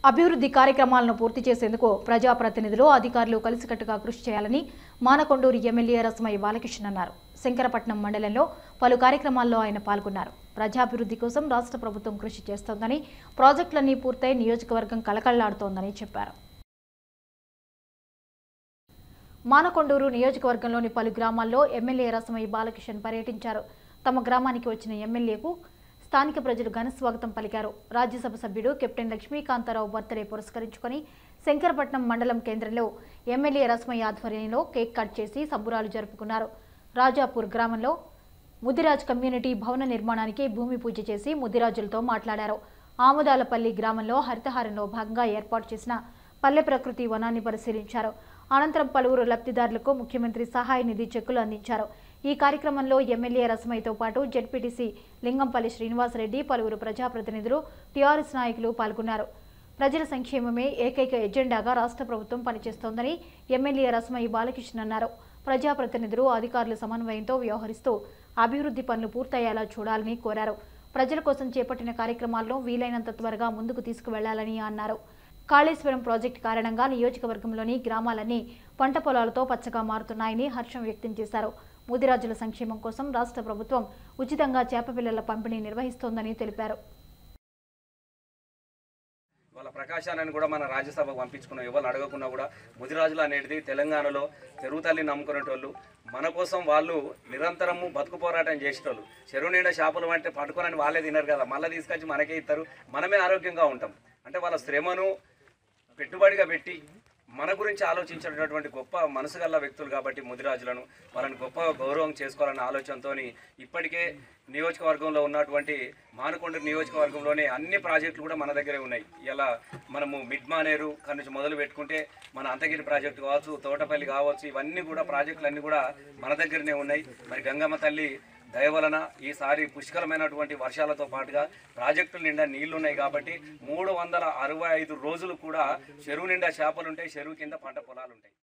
అభివృద్ధి కార్యక్రమాలను పూర్తి చేసేందుకు ప్రజాప్రతినిధులు అధికారులు కలిసికట్టుగా కృషి చేయాలని మానకొండూరు ఎమ్మెల్యే రసమయ్య బాలకృష్ణ అన్నారు శంకరపట్నం మండలంలో పలు కార్యక్రమాల్లో ఆయన పాల్గొన్నారు ప్రజాభివృద్ధి కోసం రాష్ట్ర ప్రభుత్వం కృషి చేస్తోందని ప్రాజెక్టులన్నీ పూర్తయి నియోజకవర్గం కలకళ్లాడుతోందని చెప్పారు మానకొండూరు నియోజకవర్గంలోని పలు గ్రామాల్లో ఎమ్మెల్యే రసమయ్య బాలకిషన్ పర్యటించారు తమ గ్రామానికి వచ్చిన ఎమ్మెల్యేకు స్థానిక ప్రజలు ఘన స్వాగతం పలికారు రాజ్యసభ సభ్యుడు కెప్టెన్ లక్ష్మీకాంతారావు బర్త్డే పురస్కరించుకొని శంకరపట్నం మండలం కేంద్రంలో ఎమ్మెల్యే రసమయ్య ఆధ్వర్యంలో కేక్ కట్ చేసి సంబురాలు జరుపుకున్నారు రాజాపూర్ గ్రామంలో ముదిరాజ్ కమ్యూనిటీ భవన నిర్మాణానికి భూమి పూజ చేసి ముదిరాజులతో మాట్లాడారు ఆముదాలపల్లి గ్రామంలో హరితహారంలో భాగంగా ఏర్పాటు చేసిన పల్లె ప్రకృతి వనాన్ని పరిశీలించారు అనంతరం పలువురు లబ్ధిదారులకు ముఖ్యమంత్రి సహాయ నిధి చెక్కులు అందించారు ఈ కార్యక్రమంలో ఎమ్మెల్యే రసమయ్యతో పాటు జెడ్పీటీసీ లింగంపల్లి శ్రీనివాసరెడ్డి పలువురు ప్రజాప్రతినిధులు టీఆర్ఎస్ నాయకులు పాల్గొన్నారు ప్రజల సంక్షేమమే ఏకైక ఎజెండాగా రాష్ట్ర ప్రభుత్వం పనిచేస్తోందని ఎమ్మెల్యే రసమయ్య బాలకృష్ణ అన్నారు ప్రజాప్రతినిధులు అధికారుల సమన్వయంతో వ్యవహరిస్తూ అభివృద్ధి పనులు పూర్తయ్యేలా చూడాలని కోరారు ప్రజల కోసం చేపట్టిన కార్యక్రమాలను వీలైనంత త్వరగా ముందుకు తీసుకువెళ్లాలని అన్నారు కాళేశ్వరం ప్రాజెక్టు కారణంగా నియోజకవర్గంలోని గ్రామాలన్నీ పంట పొలాలతో పచ్చగా మారుతున్నాయని హర్షం వ్యక్తం చేశారు ముదిరాజుల సంక్షేమం కోసం రాష్ట్ర ప్రభుత్వం ఉచితంగా చేపపిల్లల పంపిణీ నిర్వహిస్తోందని తెలిపారు వాళ్ళ ప్రకాశాన్ని కూడా మన రాజ్యసభకు పంపించుకున్నాం ఎవరు అడగకున్నా కూడా ముదిరాజులు అనేది తెలంగాణలో చెరువు తల్లి నమ్ముకునేటోళ్ళు మన కోసం వాళ్ళు నిరంతరము బతుకు పోరాటం చేసేటోళ్ళు చెరువు నిండా చేపలు అంటే పట్టుకోనని వాళ్ళే తినరు కదా మళ్ళీ తీసుకొచ్చి మనకే ఇస్తారు మనమే ఆరోగ్యంగా ఉంటాం అంటే వాళ్ళ శ్రమను పెట్టుబడిగా పెట్టి మన గురించి ఆలోచించేటటువంటి గొప్ప మనసు గల వ్యక్తులు కాబట్టి ముదిరాజులను వాళ్ళని గొప్ప గౌరవం చేసుకోవాలన్న ఆలోచనతో ఇప్పటికే నియోజకవర్గంలో ఉన్నటువంటి మానకొండ నియోజకవర్గంలోనే అన్ని ప్రాజెక్టులు కూడా మన దగ్గరే ఉన్నాయి ఇలా మనము మిడ్ మానేరు కాడ నుంచి మొదలు పెట్టుకుంటే మన అంతగిరి ప్రాజెక్టు కావచ్చు తోటపల్లి కావచ్చు ఇవన్నీ కూడా ప్రాజెక్టులు అన్నీ కూడా మన దగ్గరనే ఉన్నాయి మరి గంగమ్మ తల్లి దయ వలన ఈసారి పుష్కలమైనటువంటి వర్షాలతో పాటుగా ప్రాజెక్టుల నిండా నీళ్లు ఉన్నాయి కాబట్టి మూడు వందల అరవై ఐదు రోజులు కూడా చెరువు నిండా చేపలు ఉంటాయి చెరువు కింద పంట పొలాలు ఉంటాయి